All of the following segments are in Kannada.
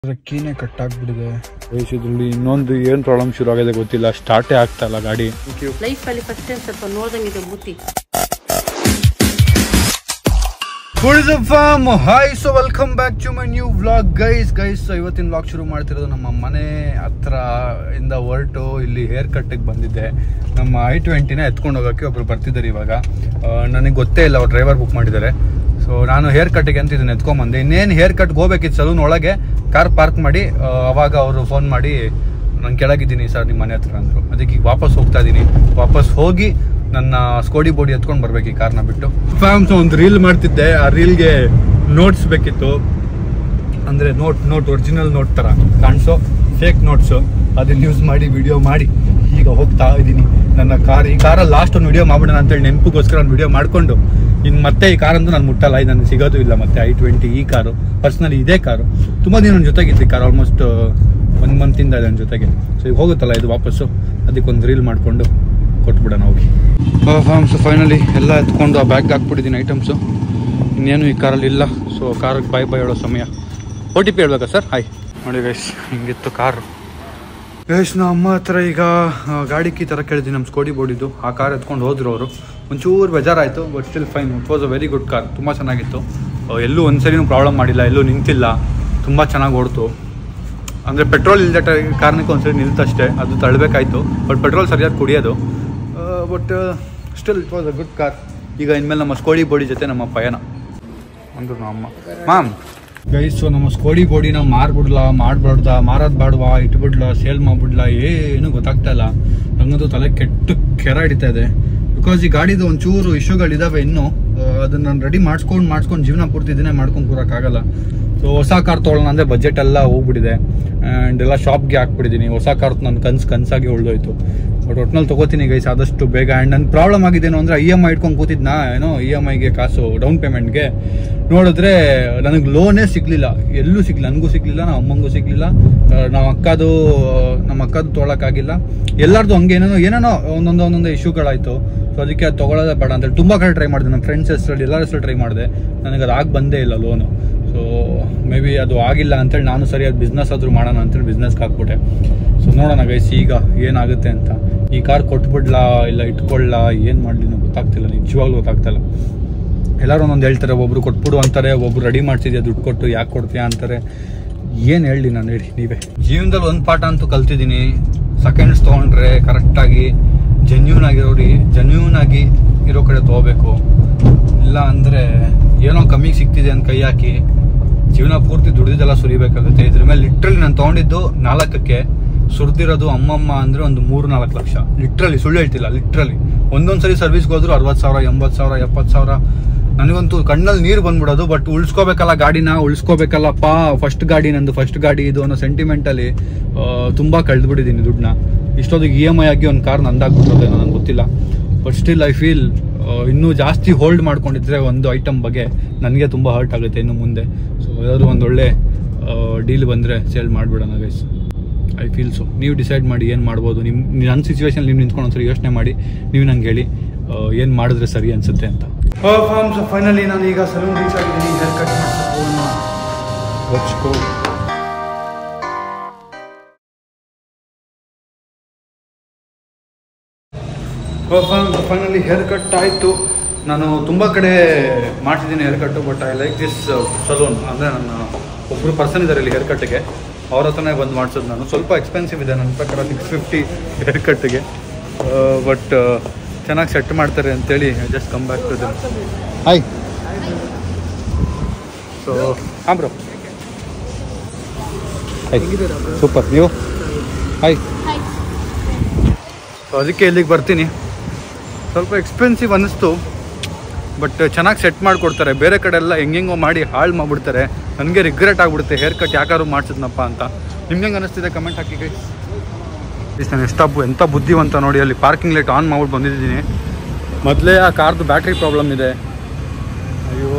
ಕೀನೇ ಕಟ್ಟಾಗ್ಬಿಟ್ಟಿದೆ ಇದ್ರಲ್ಲಿ ಇನ್ನೊಂದು ಏನು ಪ್ರಾಬ್ಲಮ್ ಶುರು ಆಗಿದೆ ಗೊತ್ತಿಲ್ಲ ಸ್ಟಾರ್ಟೇ ಆಗ್ತಾ ಇಲ್ಲ ಗಾಡಿ ಲೈಫಲ್ಲಿ ಫಸ್ಟ್ ಟೈಮ್ ಸ್ವಲ್ಪ ನೋಡ್ದಂಗಿದೆ ಬುತ್ತಿ fam hi so welcome back to my new vlog guys guys ಇವತ್ತಿನ ವ್ಲಾಗ್ ಶುರು ಮಾಡ್ತಿರೋದು ನಮ್ಮ ಮನೆ ಹತ್ರ ಇಂದ ಹೊರಟು ಇಲ್ಲಿ ಹೇರ್ ಕಟ್ಟಿಗೆ ಬಂದಿದ್ದೆ ನಮ್ಮ ಐ ಟ್ವೆಂಟಿನ ಎತ್ಕೊಂಡು ಹೋಗೋಕ್ಕೆ ಒಬ್ರು ಬರ್ತಿದ್ದಾರೆ ಇವಾಗ ನನಗೆ ಗೊತ್ತೇ ಇಲ್ಲ ಅವ್ರು ಡ್ರೈವರ್ ಬುಕ್ ಮಾಡಿದ್ದಾರೆ ಸೊ ನಾನು ಹೇರ್ ಕಟ್ಟಿಗೆ ಅಂತ ಇದನ್ನ ಎತ್ಕೊಂಬಂದೆ ಇನ್ನೇನು ಹೇರ್ ಕಟ್ಗೆ ಹೋಗ್ಬೇಕಿತ್ತು ಸಲೂನ್ ಒಳಗೆ ಕಾರ್ ಪಾರ್ಕ್ ಮಾಡಿ ಆ, ಅವಾಗ ಅವರು ಫೋನ್ ಮಾಡಿ ನಾನು ಕೆಳಗಿದ್ದೀನಿ ಸರ್ ನಿಮ್ಮ ಮನೆ ಹತ್ರ ಅಂದರು ಅದಕ್ಕೆ ಈಗ ವಾಪಸ್ ಹೋಗ್ತಾ ಇದ್ದೀನಿ ವಾಪಸ್ ಹೋಗಿ ನನ್ನ ಸ್ಕೋಡಿ ಬೋಡಿ ಎತ್ಕೊಂಡು ಬರ್ಬೇಕು ಈ ಕಾರ್ನ ಬಿಟ್ಟು ಫ್ಯಾಮ್ಸ್ ಒಂದು ರೀಲ್ ಮಾಡ್ತಿದ್ದೆ ಆ ರೀಲ್ಗೆ ನೋಟ್ಸ್ ಬೇಕಿತ್ತು ಅಂದರೆ ನೋಟ್ ನೋಟ್ ಒರಿಜಿನಲ್ ನೋಟ್ ಥರ ಕಾಣಿಸೋ ಫೇಕ್ ನೋಟ್ಸು ಅದನ್ನ ಯೂಸ್ ಮಾಡಿ ವಿಡಿಯೋ ಮಾಡಿ ಈಗ ಹೋಗ್ತಾ ಇದ್ದೀನಿ ನನ್ನ ಕಾರ್ ಈ ಕಾರಲ್ಲಿ ಲಾಸ್ಟ್ ಒಂದು ವಿಡಿಯೋ ಮಾಡ್ಬಿಡೋಣ ಅಂತೇಳಿ ನೆನಪಿಗೋಸ್ಕರ ಒಂದು ವಿಡಿಯೋ ಮಾಡಿಕೊಂಡು ಇನ್ನು ಮತ್ತೆ ಈ ಕಾರಂತೂ ನಾನು ಮುಟ್ಟಲ್ಲ ಇದು ನನಗೆ ಸಿಗೋದು ಇಲ್ಲ ಮತ್ತೆ ಐ ಟ್ವೆಂಟಿ ಈ ಕಾರು ಪರ್ಸ್ನಲಿ ಇದೇ ಕಾರು ತುಂಬ ದಿನ ನನ್ನ ಜೊತೆಗಿತ್ತು ಈ ಕಾರ್ ಆಲ್ಮೋಸ್ಟ್ ಒಂದು ಮಂತಿಂದ ಇದೆ ನನ್ನ ಜೊತೆಗೆ ಸೊ ಈಗ ಹೋಗುತ್ತಲ್ಲ ಇದು ವಾಪಸ್ಸು ಅದಕ್ಕೊಂದು ರೀಲ್ ಮಾಡಿಕೊಂಡು ಕೊಟ್ಬಿಡೋಣ ಹೋಗಿ ಫಾರ್ಮ್ಸ್ ಫೈನಲಿ ಎಲ್ಲ ಎತ್ಕೊಂಡು ಆ ಬ್ಯಾಗ್ ಹಾಕ್ಬಿಟ್ಟಿದ್ದೀನಿ ಐಟಮ್ಸು ಇನ್ನೇನು ಈ ಕಾರಲ್ಲಿ ಇಲ್ಲ ಸೊ ಕಾರಿಗೆ ಬಾಯ್ ಬಾಯ್ ಹೇಳೋ ಸಮಯ ಓ ಟಿ ಪಿ ಹೇಳ್ಬೇಕಾ ಸರ್ ಹಾಯ್ ನೋಡಿ ಗೈಸ್ ಹಿಂಗಿತ್ತು ಕಾರು ಗೈಸ್ ನಮ್ಮ ಅಮ್ಮ ಹತ್ರ ಈಗ ಆ, ಗಾಡಿ ಕೀ ಥರ ಕೇಳಿದ್ವಿ ನಮ್ಮ ಸ್ಕೋಡಿ ಬೋರ್ಡಿದ್ದು ಆ ಕಾರ್ ಎತ್ಕೊಂಡು ಹೋದ್ರು ಅವರು ಒಂಚೂರು ಬೇಜಾರಾಯಿತು but still fine it was a very good car ತುಂಬ ಚೆನ್ನಾಗಿತ್ತು ಆ, ಎಲ್ಲೂ ಒಂದ್ಸರಿನೂ ಪ್ರಾಬ್ಲಮ್ ಮಾಡಿಲ್ಲ ಎಲ್ಲೂ ನಿಂತಿಲ್ಲ ತುಂಬ ಚೆನ್ನಾಗಿ ಓಡ್ತು ಅಂದರೆ ಪೆಟ್ರೋಲ್ ಇಲ್ಲದ ಕಾರಣಕ್ಕೆ ಒಂದ್ಸರಿ ನಿಲ್ತಷ್ಟೇ ಅದು ತಳ್ಳಬೇಕಾಯ್ತು ಬಟ್ ಪೆಟ್ರೋಲ್ ಸರಿಯಾಗಿ ಕುಡಿಯೋದು but still it was a good car ಈಗ ಇನ್ಮೇಲೆ ನಮ್ಮ ಸ್ಕೋಡಿ ಬೋಡಿ ಜೊತೆ ನಮ್ಮ ಪಯಣ ಅಂದ್ರು ನಮ್ಮ ಅಮ್ಮ ಮ್ಯಾಮ್ ಗೈಸ್ ಸೊ ನಮ್ಮ ಸ್ಕೋಡಿ ಬೋಡಿನ ಮಾರ್ಬಿಡ್ಲಾ ಮಾಡ್ಬಾರ್ದ ಮಾರೋದ್ ಬಾಡ್ವಾ ಇಟ್ಬಿಡ್ಲಾ ಸೇಲ್ ಮಾಡ್ಬಿಡ್ಲಾ ಏನು ಗೊತ್ತಾಗ್ತಾ ಇಲ್ಲ ನಂಗಂತೂ ತಲೆ ಕೆಟ್ಟು ಕೆರ ಹಿಡಿತಾ ಇದೆ ಬಿಕಾಸ್ ಈ ಗಾಡಿದು ಒಂಚೂರು ಇಶ್ಯೂಗಳಿದಾವೆ ಇನ್ನು ಆ, ಅದನ್ನ ನಾನು ರೆಡಿ ಮಾಡಿಸ್ಕೊಂಡು ಮಾಡಿಸ್ಕೊಂಡು ಜೀವನ ಪೂರ್ತಿ ಇದನ್ನೇ ಮಾಡ್ಕೊಂಡು ಕೂರಕ್ಕಾಗಲ್ಲ ಸೊ ಹೊಸ ಕಾರ್ ತೊಗೊಳ್ಳೋಣ ಅಂದರೆ ಬಜೆಟ್ ಎಲ್ಲ ಹೋಗ್ಬಿಟ್ಟಿದೆ ಆ್ಯಂಡ್ ಎಲ್ಲ ಶಾಪ್ಗೆ ಹಾಕ್ಬಿಟ್ಟಿದ್ದೀನಿ ಹೊಸ ಕಾರ್ ನನ್ನ ಕನ್ಸು ಕನ್ಸಾಗಿ ಉಳ್ದೋಯ್ತು ಬಟ್ ಒಟ್ನಲ್ಲಿ ತೊಗೋತೀನಿ ಗೈಸ್ ಆದಷ್ಟು ಬೇಗ ಆ್ಯಂಡ್ ನನ್ನ ಪ್ರಾಬ್ಲಮ್ ಆಗಿದ್ದೇನು ಅಂದರೆ ಇ ಎಮ್ ಐ ಇಟ್ಕೊಂಡು ಕೂತಿದ್ನಾ ಏನೋ ಇ ಎಮ್ ಐಗೆ ಕಾಸು ಡೌನ್ ಪೇಮೆಂಟ್ಗೆ ನೋಡಿದ್ರೆ ನನಗೆ ಲೋನೇ ಸಿಗಲಿಲ್ಲ ಎಲ್ಲೂ ಸಿಗಲಿಲ್ಲ ನನಗೂ ಸಿಗಲಿಲ್ಲ ನಮ್ಮ ಅಮ್ಮಂಗೂ ಸಿಗಲಿಲ್ಲ ನಮ್ಮ ಅಕ್ಕದು ನಮ್ಮ ಅಕ್ಕದು ತೊಗೊಳಕ್ಕಾಗಿಲ್ಲ ಎಲ್ಲರದು ಹಂಗೆ ಏನೇನೋ ಏನೇನೋ ಒಂದೊಂದು ಒಂದೊಂದು ಇಶ್ಯೂಗಳಾಯಿತು ಸೊ ಅದಕ್ಕೆ ಅದು ತೊಗೊಳ್ಳೋದೇ ಬೇಡ ಅಂತೇಳಿ ತುಂಬ ಕಡೆ ಟ್ರೈ ಮಾಡಿದೆ ನಮ್ಮ ಫ್ರೆಂಡ್ಸ್ ಹೆಸರಲ್ಲಿ ಎಲ್ಲರ ಹೆಸರು ಟ್ರೈ ಮಾಡಿದೆ ನನಗೆ ಅದು ಆಗಿ ಬಂದೇ ಇಲ್ಲ ಲೋನು ಸೊ ಮೇ ಬಿ ಅದು ಆಗಿಲ್ಲ ಅಂತೇಳಿ ನಾನು ಸರಿಯಾದ ಬಿಸ್ನೆಸ್ ಆದರೂ ಮಾಡೋಣ ಅಂತೇಳಿ ಬಿಸ್ನೆಸ್ಗೆ ಹಾಕ್ಬಿಟ್ಟೆ ಸೊ ನೋಡೋಣ ಗೈಸ್ ಈಗ ಏನಾಗುತ್ತೆ ಅಂತ ಈ ಕಾರ್ ಕೊಟ್ಬಿಡ್ಲಾ ಇಲ್ಲ ಇಟ್ಕೊಳ್ಳಾ ಏನು ಮಾಡಲಿ ಗೊತ್ತಾಗ್ತಿಲ್ಲ ನಿಜವಾಗ್ಲೂ ಗೊತ್ತಾಗ್ತಿಲ್ಲ ಎಲ್ಲರೂ ಒಂದೊಂದು ಹೇಳ್ತಾರೆ ಒಬ್ರು ಕೊಟ್ಬಿಡು ಅಂತಾರೆ ಒಬ್ರು ರೆಡಿ ಮಾಡ್ತಿದ್ಯಾ ದುಡ್ಡು ಕೊಟ್ಟು ಯಾಕೆ ಕೊಡ್ತೀಯಾ ಅಂತಾರೆ ಏನು ಹೇಳಿ ನಾನು ಹೇಳಿ ನೀವೇ ಜೀವನದಲ್ಲಿ ಒಂದು ಪಾಠ ಅಂತೂ ಕಲ್ತಿದ್ದೀನಿ ಸೆಕೆಂಡ್ಸ್ ತೊಗೊಂಡ್ರೆ ಕರೆಕ್ಟಾಗಿ ಜೆನ್ಯೂನ್ ಆಗಿರೋರಿ ಜೆನ್ಯೂನ್ ಆಗಿ ಇರೋ ಕಡೆ ತೊಗೋಬೇಕು ಇಲ್ಲ ಅಂದರೆ ಏನೋ ಕಮ್ಮಿಗೆ ಸಿಗ್ತಿದೆ ಅಂತ ಕೈ ಹಾಕಿ ಜೀವನ ಪೂರ್ತಿ ದುಡಿದೆಲ್ಲ ಸುರಿಬೇಕಾಗುತ್ತೆ ಇದ್ರ ಮೇಲೆ ಲಿಟ್ರಲಿ ನಾನು ತೊಗೊಂಡಿದ್ದು ನಾಲ್ಕಕ್ಕೆ ಸುರಿದಿರೋದು ಅಮ್ಮಮ್ಮ ಅಂದರೆ ಒಂದು ಮೂರು ನಾಲ್ಕು ಲಕ್ಷ ಲಿಟ್ರಲಿ ಸುಳ್ಳು ಹೇಳ್ತಿಲ್ಲ ಲಿಟ್ರಲಿ ಒಂದೊಂದು ಸರಿ ಸರ್ವಿಸ್ಗೆ ಹೋದ್ರು ಅರವತ್ತು ಸಾವಿರ ಎಂಬತ್ತು ಸಾವಿರ ಎಪ್ಪತ್ತು ಸಾವಿರ ನನಗಂತೂ ಕಣ್ಣಲ್ಲಿ ನೀರು ಬಂದ್ಬಿಡೋದು ಬಟ್ ಉಳಿಸ್ಕೋಬೇಕಲ್ಲ ಗಾಡಿನ ಉಳಿಸ್ಕೋಬೇಕಲ್ಲಪ್ಪ ಫಸ್ಟ್ ಗಾಡಿ ನಂದು ಫಸ್ಟ್ ಗಾಡಿ ಇದು ಅನ್ನೋ ಸೆಂಟಿಮೆಂಟಲ್ಲಿ ತುಂಬ ಕಳೆದ್ಬಿಟ್ಟಿದ್ದೀನಿ ದುಡ್ಡನ್ನ ಇಷ್ಟೊತ್ತಿಗೆ ಇ ಎಮ್ ಐ ಆಗಿ ಒಂದು ಕಾರ್ ನಂದಾಗ್ಬಿಟ್ಟೋದೇನೋ ನನಗೆ ಗೊತ್ತಿಲ್ಲ ಬಟ್ ಸ್ಟಿಲ್ ಐ ಫೀಲ್ ಇನ್ನೂ ಜಾಸ್ತಿ ಹೋಲ್ಡ್ ಮಾಡ್ಕೊಂಡಿದ್ರೆ ಒಂದು ಐಟಮ್ ಬಗ್ಗೆ ನನಗೆ ತುಂಬ ಹರ್ಟ್ ಆಗುತ್ತೆ ಇನ್ನು ಮುಂದೆ ಸೊ ಯಾವುದು ಒಂದು ಒಳ್ಳೆ ಡೀಲ್ ಬಂದರೆ ಸೇಲ್ ಮಾಡಿಬಿಡೋಣ ಗೈಸ್ ಐ ಫೀಲ್ ಸೊ ನೀವು ಡಿಸೈಡ್ ಮಾಡಿ ಏನು ಮಾಡ್ಬೋದು ನಿಮ್ಮ ನನ್ನ ಸಿಚುವೇಶನ್ ನೀವು ನಿಂತ್ಕೊಂಡು ಒಂದ್ಸರಿ ಯೋಚನೆ ಮಾಡಿ ನೀವು ನಂಗೆ ಹೇಳಿ ಏನು ಮಾಡಿದ್ರೆ ಸರಿ ಅನ್ಸುತ್ತೆ ಅಂತ ಫಾರ್ಮ್ಸ್ ಫೈನಲಿ ನಾನು ಈಗ ಸಲೂನ್ ರೀಚ್ ಆಗಿದ್ದೀನಿ ಹೇರ್ ಕಟ್ ಮಾಡಿಸ್ಕೊ ಫೈನಲಿ ಹೇರ್ ಕಟ್ ಆಯಿತು ನಾನು ತುಂಬ ಕಡೆ ಮಾಡ್ತಿದ್ದೀನಿ haircut but I like this salon ಅಂದರೆ ನನ್ನ ಒಬ್ಬರು ಪರ್ಸನ್ ಇದ್ದಾರೆ ಇಲ್ಲಿ ಹೇರ್ ಕಟ್ಟಿಗೆ ಅವ್ರ ಹತ್ರನೇ ಬಂದು ಮಾಡಿಸೋದು ನಾನು ಸ್ವಲ್ಪ ಎಕ್ಸ್ಪೆನ್ಸಿವ್ ಇದೆ ನನ್ನ ಪ್ರಕಾರ ಸಿಕ್ಸ್ ಫಿಫ್ಟಿ ಹೇರ್ ಕಟ್ಟಿಗೆ ಬಟ್ ಚೆನ್ನಾಗಿ ಸೆಟ್ ಮಾಡ್ತಾರೆ ಅಂತೇಳಿ just come back to them hi so ಹಾಂ ಬ್ರೋ ಹಾಯ್ ಸೂಪರ್ ನೀವು ಹಾಯ್ ಸೊ ಅದಕ್ಕೆ ಇಲ್ಲಿಗೆ ಬರ್ತೀನಿ ಸ್ವಲ್ಪ ಎಕ್ಸ್ಪೆನ್ಸಿವ್ ಅನ್ನಿಸ್ತು ಬಟ್ ಚೆನ್ನಾಗಿ ಸೆಟ್ ಮಾಡಿಕೊಡ್ತಾರೆ ಬೇರೆ ಕಡೆ ಎಲ್ಲ ಹೆಂಗೆಂಗೋ ಮಾಡಿ ಹಾಳು ಮಾಡಿಬಿಡ್ತಾರೆ ನನಗೆ ರಿಗ್ರೆಟ್ ಆಗಿಬಿಡುತ್ತೆ ಹೇರ್ ಕಟ್ ಯಾಕಾದ್ರು ಮಾಡ್ಸಿದ್ನಪ್ಪ ಅಂತ ನಿಮ್ಗೆ ಹೆಂಗೆ ಅನ್ನಿಸ್ತಿದೆ ಕಮೆಂಟ್ ಹಾಕಿ ಗೈಸ್ ನಾನು ಎಷ್ಟು ಎಂಥ ಬುದ್ಧಿವಂತ ನೋಡಿ ಅಲ್ಲಿ ಪಾರ್ಕಿಂಗ್ ಲೈಟ್ ಆನ್ ಮಾಡ್ಬಿಟ್ಟು ಬಂದಿದ್ದೀನಿ ಮೊದಲೇ ಆ ಕಾರ್ದು ಬ್ಯಾಟ್ರಿ ಪ್ರಾಬ್ಲಮ್ ಇದೆ ಅಯ್ಯೋ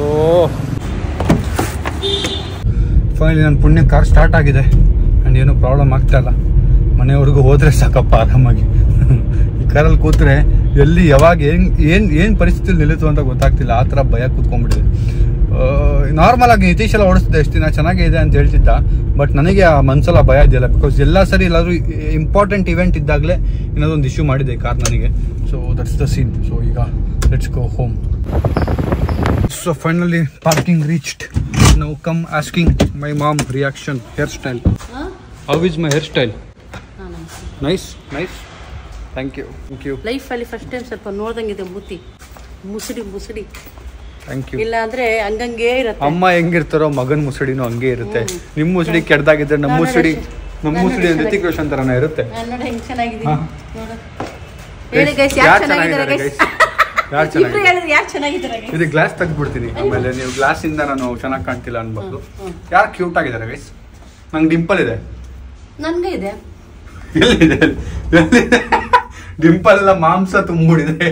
ಫೈನಲಿ ನನ್ನ ಪುಣ್ಯ ಕಾರ್ ಸ್ಟಾರ್ಟ್ ಆಗಿದೆ ಆ್ಯಂಡ್ ಏನೂ ಪ್ರಾಬ್ಲಮ್ ಆಗ್ತಾ ಇಲ್ಲ ಮನೆವರೆಗೂ ಹೋದರೆ ಸಾಕಪ್ಪ ಆರಾಮಾಗಿ ಈ ಕಾರಲ್ಲಿ ಕೂತ್ರೆ ಎಲ್ಲಿ ಯಾವಾಗ ಏನು ಏನು ಏನು ಪರಿಸ್ಥಿತಿಲಿ ನಿಲ್ಲಿತು ಅಂತ ಗೊತ್ತಾಗ್ತಿಲ್ಲ ಆ ಥರ ಭಯ ಕೂತ್ಕೊಂಡ್ಬಿಟ್ಟಿದೆ ನಾರ್ಮಲ್ ಆಗಿ ನಿತೀಶ್ ಎಲ್ಲ ಓಡಿಸ್ತಿದ್ದೆ ಎಷ್ಟು ದಿನ ಚೆನ್ನಾಗೇ ಇದೆ ಅಂತ ಹೇಳ್ತಿದ್ದ ಬಟ್ ನನಗೆ ಆ ಮನ್ಸಲ್ಲ ಭಯ ಇದೆಯಲ್ಲ ಬಿಕಾಸ್ ಎಲ್ಲ ಸರಿ ಎಲ್ಲಾದ್ರೂ ಇಂಪಾರ್ಟೆಂಟ್ ಇವೆಂಟ್ ಇದ್ದಾಗಲೇ ಏನಾದ್ರು ಒಂದು ಇಶ್ಯೂ ಮಾಡಿದೆ ಕಾರ್ ನನಗೆ so that's the scene so ಈಗ let's go home so finally parking reached ನಾವು come asking my mom reaction hairstyle how is my hairstyle nice nice thank you thank you ಲೈಫಲ್ಲಿ ಫಸ್ಟ್ ಟೈಮ್ ಸ್ವಲ್ಪ ನೋಡ್ದಂಗಿದೆ ಮೂತಿ ಮುಸುಡಿ ಮುಸುಡಿ ಥ್ಯಾಂಕ್ ಯು ಇಲ್ಲ ಅಂದ್ರೆ ಹಂಗಂಗೇ ಇರತ್ತೆ ಅಮ್ಮ ಹೆಂಗಿರ್ತಾರೋ ಮಗನ್ ಮುಸುಡಿನೂ ಹಂಗೆ ಇರುತ್ತೆ ನಿಮ್ ಮುಸುಡಿ ಕೆಡ್ದಾಗಿದ್ರೆ ನಮ್ಮ ನಾನು ಮುಸುಡಿ ಎಷ್ಟು- ನಮ್ಮ ನಾನು ಮುಸುಡಿ ಎಷ್ಟು ಋತಿಕ್ ರೋಷನ್ ತರನೇ ಇರುತ್ತೆ ನಾನು ನೋಡಿ ಹೆಂಗ್ ಚೆನ್ನಾಗಿದ್ದೀನಿ ಹಾ. ನೋಡು ಹೇಳಿ ಗೈಸ್ ಯಾರು ಯಾರ್ ಚೆನ್ನಾಗಿದ್ದಾರೆ ಚೆನ್ನಾಗಿದ್ದಾರೆ ಗೈಸ್ guys? ಯಾರ್ ಇಬ್ರು ಚೆನ್ನಾಗಿದ್ದಾರೆ ಹೇಳಿದ್ರೆ ಯಾರು ಚೆನ್ನಾಗಿದ್ದಾರೆ guys? ಇದು ಗ್ಲಾಸ್ ತೆಗ್ದ್ಬಿಡ್ತೀನಿ ಆಮೇಲೆ ನೀವು ಗ್ಲಾಸ್ ಇಂದ ನಾನು ಚೆನ್ನಾಗಿ ಕಾಣ್ತಿಲ್ಲ ಅನ್ಬೋದು ಯಾರು ಕ್ಯೂಟ್ ಆಗಿದ್ದಾರೆ ಗೈಸ್ ನಂಗೆ ಡಿಂಪಲ್ ಇದೆ ನನ್ಗೆ ಇದೆ ಎಲ್ಲಿದೆ ಎಲ್ಲಿದೆ ಡಿಂಪಲ್ ಎಲ್ಲ ಮಾಂಸ ತುಂಬಿಡಿದೆ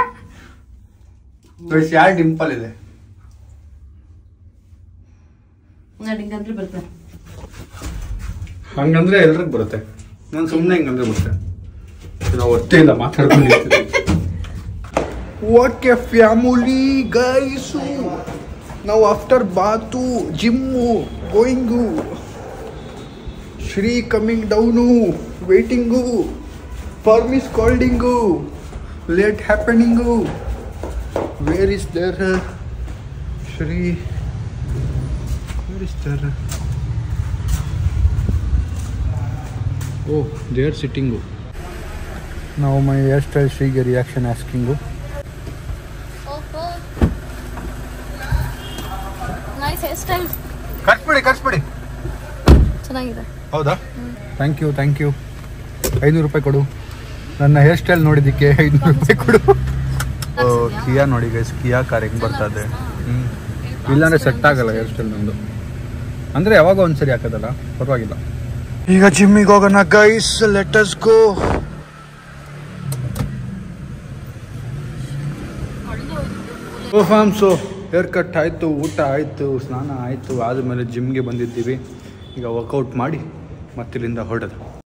ಯಾರು ಡಿಂಪಲ್ ಇದೆ ನೋಡಿ ಹಿಂಗಂದ್ರೆ ಬರ್ತಾರೆ ಹಂಗಂದ್ರೆ ಎಲ್ರಿಗೂ ಬರುತ್ತೆ ನಾನು ಸುಮ್ಮನೆ ಹಿಂಗಂದ್ರೆ ಬರುತ್ತೆ ನಾವು ಹೊಟ್ಟೆಯಿಂದ ಮಾತಾಡ್ಕೊಂಡಿರ್ತೀವಿ ಓಕೆ ಫ್ಯಾಮಿಲಿ ಗೈಸು ನಾವು after bath gym going Shri coming down waiting fams calling late happening where is there Shri where is there oh they are sitting ನಾವು ಮೈ ಹೇರ್ ಸ್ಟೈಲ್ ಶ್ರೀಗೆ reaction asking nice hairstyle ಕಟ್ಬಿಡಿ ಕಟ್ಬಿಡಿ ಚೆನ್ನಾಗಿದೆ ಹೌದಾ ಥ್ಯಾಂಕ್ ಯು ಥ್ಯಾಂಕ್ ಯು ಐನೂರು ರೂಪಾಯಿ ಕೊಡು ನನ್ನ ಹೇರ್ ಸ್ಟೈಲ್ ನೋಡಿದ್ದಕ್ಕೆ ಐನೂರು ರೂಪಾಯಿ ಕೊಡು ಓ, ಕಿಯಾ ನೋಡಿ ಗೈಸ್ ಕಿಯಾ ಕಾರ್ ಹೆಂಗ್ ಬರ್ತಾ ಇದೆ ಹ್ಮ್ ಇಲ್ಲಾಂದ್ರೆ ಸೆಟ್ ಆಗಲ್ಲ ಹೇರ್ ಸ್ಟೈಲ್ ನಂದು ಅಂದ್ರೆ ಯಾವಾಗ ಒಂದ್ಸರಿ ಹಾಕೋದಲ್ಲ ಪರವಾಗಿಲ್ಲ ಈಗ ಜಿಮ್ಮಿಗೆ ಹೋಗೋಣ guys let's go fams haircut ಆಯಿತು ಊಟ ಆಯಿತು ಸ್ನಾನ ಆಯಿತು ಆದಮೇಲೆ ಜಿಮ್ಗೆ ಬಂದಿದ್ದೀವಿ ಈಗ ವರ್ಕೌಟ್ ಮಾಡಿ ಮತ್ತಿಲ್ಲಿಂದ ಹೊರಡೋದು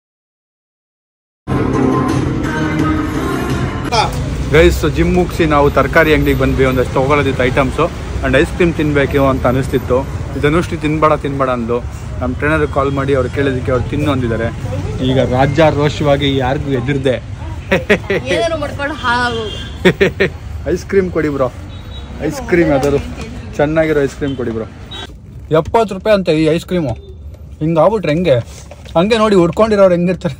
ಗೈಸ್ ಜಿಮ್ ಮುಗಿಸಿ ನಾವು ತರಕಾರಿ ಅಂಗಡಿಗೆ ಬಂದ್ವಿ ಒಂದಷ್ಟು ತೊಗೊಳೋದಿತ್ತು ಐಟಮ್ಸು ಆ್ಯಂಡ್ ಐಸ್ ಕ್ರೀಮ್ ತಿನ್ನಬೇಕು ಅಂತ ಅನಿಸ್ತಿತ್ತು ಇದನ್ನಷ್ಟು ತಿನ್ಬೇಡ ತಿನ್ಬೇಡ ಅಂದು ನಮ್ಮ ಟ್ರೈನರ್ ಕಾಲ್ ಮಾಡಿ ಅವ್ರು ಕೇಳೋದಕ್ಕೆ ಅವ್ರು ತಿನ್ನು ಅಂದಿದ್ದಾರೆ ಈಗ ರಾಜ್ಯಾರೋಷವಾಗಿ ಯಾರಿಗೂ ಎದುರ್ದೆ ಏನಾದ್ರು ಮಾಡ್ಕೊಂಡು ಹಾಳು ಐಸ್ ಕ್ರೀಮ್ ಕೊಡಿ ಬ್ರೋ ಐಸ್ ಕ್ರೀಮ್ ಯಾವ್ದಾದ್ರು ಚೆನ್ನಾಗಿರೋ ಐಸ್ ಕ್ರೀಮ್ ಕೊಡಿ ಬ್ರೋ ಎಪ್ಪತ್ತು ರೂಪಾಯಿ ಅಂತ ಈ ಐಸ್ ಕ್ರೀಮು ಹಿಂಗೆ ಆಗ್ಬಿಟ್ರೆ ಹೆಂಗೆ ಹಂಗೆ ನೋಡಿ ಉಡ್ಕೊಂಡಿರೋರು ಹೆಂಗಿರ್ತಾರೆ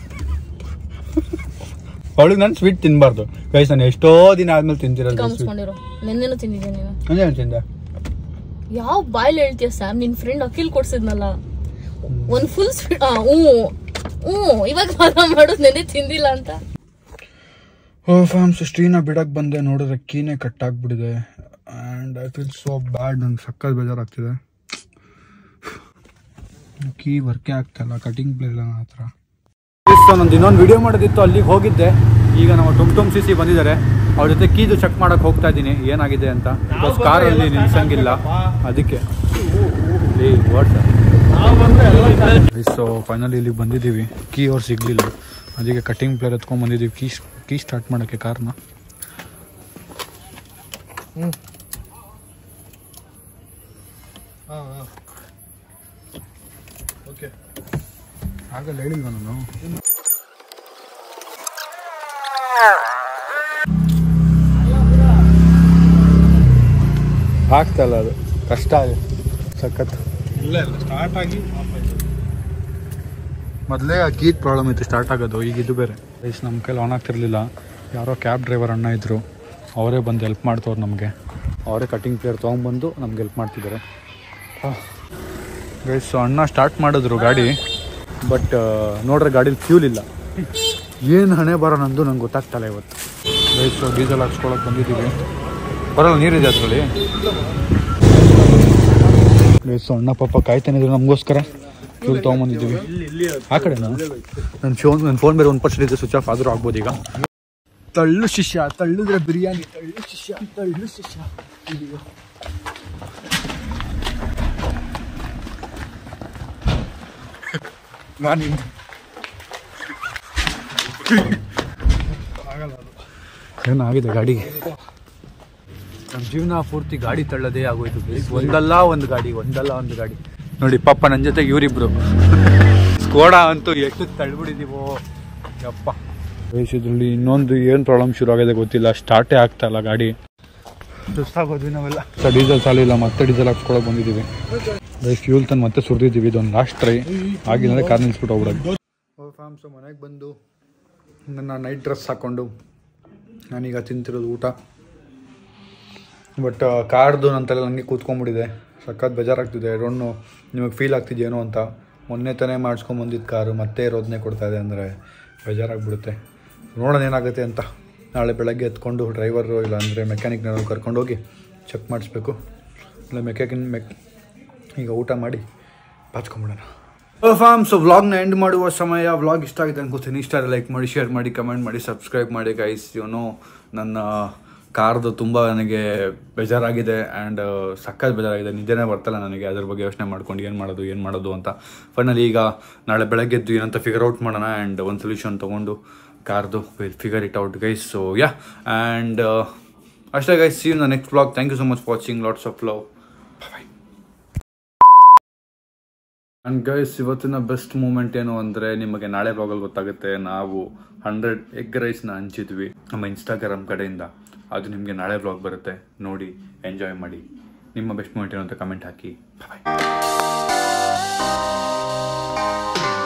ಅವಳಿಗೆ ನಾನು ಸ್ವೀಟ್ ತಿನ್ನಬಾರ್ದು ಗೈಸ್ ನಾನು ಎಷ್ಟೋ ದಿನ ಆದ್ಮೇಲೆ ತಿಂತಿರೋದು ಸ್ವೀಟ್ ಕಾಮಿಸ್ಕೊಂಡಿರೋ ನಿನ್ನೆನೂ ತಿಂದಿದ್ದೆ ನೀನು ಅದೇನು ತಿಂದೆ ಯಾವ ಬಾಯ್ಲ್ ಹೇಳ್ತೀಯ ಸ್ಯಾಮ್ ನಿನ್ ಫ್ರೆಂಡ್ ಅಖಿಲ್ ಕೊಡ್ಸಿದ್ನಲ್ಲ ಒಂದ್ ಫುಲ್ ಸ್ವೀಟ್ ಹ್ಞೂ ಹ್ಞೂ ಇವಾಗ ಮಾತ್ರ ಮಾಡೋದು ನೆನೆ ತಿಂದಿಲ್ಲ ಅಂತ ಓ ಫ್ಯಾಮ್ಸ್ ಸ್ಟ್ರೀನ ಬಿಡಕ್ಕೆ ಬಂದೆ ನೋಡಿದ್ರೆ ಕೀನೇ ಕಟ್ ಆಗ್ಬಿಟ್ಟಿದೆ and I feel so bad ನಂಗೆ ಸಕ್ಕತ್ ಬೇಜಾರಾಗ್ತಿದೆ ಕೀ ವರ್ಕೇ ಆಗ್ತಾಯಿಲ್ಲ ಕಟಿಂಗ್ ಪ್ಲೇ ಇಲ್ಲ ನನ್ನ ಹತ್ರ ನಂದು ಇನ್ನೊಂದು ವಿಡಿಯೋ ಮಾಡೋದಿತ್ತು ಅಲ್ಲಿಗೆ ಹೋಗಿದ್ದೆ ಈಗ ನಮ್ಮ ಟುಮ್ ಟುಮ್ ಸಿ ಸಿ ಬಂದಿದ್ದಾರೆ ಅವ್ರ ಜೊತೆ ಕೀದು ಚೆಕ್ ಮಾಡಕ್ಕೆ ಹೋಗ್ತಾ ಇದ್ದೀನಿ ಏನಾಗಿದೆ ಅಂತ ಬಿಕಾಸ್ ಕಾರಲ್ಲಿ ನಿಲ್ಸಂಗಿಲ್ಲ ಅದಕ್ಕೆ ಸೊ ಫೈನಲಿ ಇಲ್ಲಿಗೆ ಬಂದಿದ್ದೀವಿ ಕೀ ಅವ್ರು ಸಿಗಲಿಲ್ಲ ಅದಕ್ಕೆ ಕಟಿಂಗ್ ಪ್ಲೇರ್ ಎತ್ಕೊಂಡ್ ಬಂದಿದ್ದೀವಿ ಕೀ ಕೀ ಸ್ಟಾರ್ಟ್ ಮಾಡೋಕ್ಕೆ ಕಾರ್ನ ಓಕೆ ಆಗಲ್ಲ ಹೇಳಿಲ್ವ ನಾನು ಆಗ್ತಲ್ಲ ಅದು ಕಷ್ಟ ಅದು ಸಖತ್ ಇಲ್ಲ ಇಲ್ಲ ಸ್ಟಾರ್ಟ್ ಆಗಿ ಮೊದಲೇ ಆ ಗೀತ್ ಪ್ರಾಬ್ಲಮ್ ಇತ್ತು ಸ್ಟಾರ್ಟ್ ಆಗೋದು ಈಗ ಇದು ಬೇರೆ ಗೈಸ್ ನಮ್ಮ ಕೈಲಿ ಆನ್ ಆಗ್ತಿರ್ಲಿಲ್ಲ ಯಾರೋ ಕ್ಯಾಬ್ ಡ್ರೈವರ್ ಅಣ್ಣ ಇದ್ದರು ಅವರೇ ಬಂದು ಹೆಲ್ಪ್ ಮಾಡ್ತವ್ರು ನಮಗೆ ಅವರೇ ಕಟಿಂಗ್ ಪ್ಲೇಯರ್ ತೊಗೊಂಬಂದು ನಮ್ಗೆ ಹೆಲ್ಪ್ ಮಾಡ್ತಿದ್ದಾರೆ ಗೈಸ್ ಅಣ್ಣ ಸ್ಟಾರ್ಟ್ ಮಾಡಿದ್ರು ಗಾಡಿ ಬಟ್ ನೋಡ್ರೆ ಗಾಡೀಲಿ ಫ್ಯೂಲ್ ಇಲ್ಲ ಏನು ಹಣೆ ಬರೋ ನಂದು ನಂಗೆ ಗೊತ್ತಾಗ್ತಲ್ಲ ಇವತ್ತು ಗೈಸ್ ಡೀಸೆಲ್ ಹಾಕ್ಸ್ಕೊಳಕ್ಕೆ ಬಂದಿದ್ದೀವಿ ಬರಲ್ಲ ನೀರಿದೆ ಅದರಲ್ಲಿ ಗೈಸ್ ಅಣ್ಣ ಪಾಪ ಕಾಯ್ತಾನೆ ಇದ್ರು ನಮಗೋಸ್ಕರ ಫ್ಯೂಲ್ ತೊಗೊಂಬಂದಿದ್ದೀವಿ ಆ ಕಡೆ ನನ್ನ ಫೋನ್ ನನ್ನ ಫೋನ್ ಬೇರೆ ಒಂದು ಪರ್ಸೆಂಟ್ ಇದೆ ಸ್ವಿಚ್ ಆಫ್ ಆದರೂ ಆಗ್ಬೋದು ಈಗ ತಳ್ಳು ಶಿಷ್ಯ ತಳ್ಳಿದ್ರೆ ಬಿರಿಯಾನಿ ತಳ್ಳು ಶಿಷ್ಯ ತಳ್ಳು ಶಿಷ್ಯ ಇದಿಗೋ. ನಾನು ಏನಾಗಿದೆ ಗಾಡಿಗೆ ನಮ್ಮ ಜೀವನ ಪೂರ್ತಿ ಗಾಡಿ ತಳ್ಳೋದೇ ಆಗೋಯ್ತು guys. ಒಂದಲ್ಲ ಒಂದು ಗಾಡಿ ಒಂದಲ್ಲ ಒಂದು ಗಾಡಿ ನೋಡಿ ಪಾಪ ನನ್ನ ಜೊತೆಗೆ ಇವರಿಬ್ರು ಸ್ಕೋಡಾ ಅಂತೂ ಎಷ್ಟು ತಳ್ಬಿಡಿದೀವೋ ಯಪ್ಪ ಇದ್ರಲ್ಲಿ ಇನ್ನೊಂದು ಏನು ಪ್ರಾಬ್ಲಮ್ ಶುರು ಆಗಿದೆ ಗೊತ್ತಿಲ್ಲ ಸ್ಟಾರ್ಟೇ ಆಗ್ತಾ ಇಲ್ಲ ಗಾಡಿ ಸುಸ್ತಾಗೋದ್ವಿ ನಾವೆಲ್ಲ ಸರ್ ಡೀಸೆಲ್ ಸಾಲಿಲ್ಲ ಮತ್ತೆ ಡೀಸೆಲ್ ಹಾಕ್ಸ್ಕೊಳಕ್ ಬಂದಿದ್ದೀವಿ ಫ್ಯೂಲ್ ತಂದು ಮತ್ತೆ ಸುರಿದಿದ್ದೀವಿ ಇದೊಂದು ಲಾಸ್ಟ್ ಟ್ರೈ ಆಗಿಲ್ಲ ಕಾರ್ ನಿಲ್ಸ್ಬಿಟ್ಟು ಹೋಗ್ಬಿಡೋದು ಫ್ಯಾಮ್ಸು ಮನೆಗೆ ಬಂದು ನನ್ನ ನೈಟ್ ಡ್ರೆಸ್ ಹಾಕ್ಕೊಂಡು ನಾನೀಗ ತಿಂತಿರೋದು ಊಟ ಬಟ್ ಕಾರ್ದು ನನ್ನ ತಲೆ ನನಗೆ ಕೂತ್ಕೊಂಡ್ಬಿಟ್ಟಿದೆ ಸಖತ್ ಬೇಜಾರಾಗ್ತಿದೆ ಡೋಂಟ್ ನಿಮಗೆ ಫೀಲ್ ಆಗ್ತಿದೆಯೇನೋ ಅಂತ ಮೊನ್ನೆ ತಾನೇ ಮಾಡಿಸ್ಕೊಂಬಂದಿದ್ದು ಕಾರು ಮತ್ತೆ ರೋದನೆ ಕೊಡ್ತಾ ಇದೆ ಅಂದರೆ ಬೇಜಾರಾಗ್ಬಿಡುತ್ತೆ ನೋಡೋಣ ಏನಾಗುತ್ತೆ ಅಂತ ನಾಳೆ ಬೆಳಗ್ಗೆ ಎತ್ಕೊಂಡು ಡ್ರೈವರು ಇಲ್ಲ ಅಂದರೆ ಮೆಕ್ಯಾನಿಕ್ನವ್ರು ಕರ್ಕೊಂಡೋಗಿ ಚೆಕ್ ಮಾಡಿಸ್ಬೇಕು ಇಲ್ಲ ಮೆಕ್ಯಾನಿಕ್ ಮೆಕ್ ಈಗ ಊಟ ಮಾಡಿ ಬಾಚ್ಕೊಂಬಿಡೋಣ ಫಾರ್ಮ್ ಸೊ ವ್ಲಾಗ್ನ ಎಂಡ್ ಮಾಡುವ ಸಮಯ ವ್ಲಾಗ್ ಇಷ್ಟ ಆಗಿದೆ ಅನ್ಕೋತೀನಿ ಇಷ್ಟ ಲೈಕ್ ಮಾಡಿ ಶೇರ್ ಮಾಡಿ ಕಮೆಂಟ್ ಮಾಡಿ ಸಬ್ಸ್ಕ್ರೈಬ್ ಮಾಡಿ ಗೈಸ್ ಇವನು ನನ್ನ ಕಾರ್ದು ತುಂಬ ನನಗೆ ಬೇಜಾರಾಗಿದೆ ಆ್ಯಂಡ್ ಸಖತ್ ಬೇಜಾರಾಗಿದೆ ನಿಜನೇ ಬರ್ತಲ್ಲ ನನಗೆ ಅದ್ರ ಬಗ್ಗೆ ಯೋಚನೆ ಮಾಡ್ಕೊಂಡು ಏನು ಮಾಡೋದು ಏನು ಮಾಡೋದು ಅಂತ ಫೈನಲಿ ಈಗ ನಾಳೆ ಬೆಳಗ್ಗೆ ಎದ್ದು ಏನಂತ ಫಿಗರ್ ಔಟ್ ಮಾಡೋಣ ಆ್ಯಂಡ್ ಒಂದು ಸೊಲ್ಯೂಷನ್ ತೊಗೊಂಡು ಕಾರ್ದು will figure it out guys so yeah and ಅಷ್ಟೇ guys see the next vlog thank you so much watching lots of love bye and guys ಇವತ್ತಿನ ಬೆಸ್ಟ್ ಮೂಮೆಂಟ್ ಏನು ಅಂದರೆ ನಿಮಗೆ ನಾಳೆ ಬ್ಲಾಗಲ್ಲಿ ಗೊತ್ತಾಗುತ್ತೆ ನಾವು ಹಂಡ್ರೆಡ್ ಎಗ್ ರೈಸ್ನ ಹಂಚಿದ್ವಿ ನಮ್ಮ ಇನ್ಸ್ಟಾಗ್ರಾಮ್ ಕಡೆಯಿಂದ ಅದು ನಿಮಗೆ ನಾಳೆ ಬ್ಲಾಗ್ ಬರುತ್ತೆ ನೋಡಿ ಎಂಜಾಯ್ ಮಾಡಿ ನಿಮ್ಮ ಬೆಸ್ಟ್ ಮೂಮೆಂಟ್ ಏನು ಅಂತ ಕಮೆಂಟ್ ಹಾಕಿ ಬಾಯ್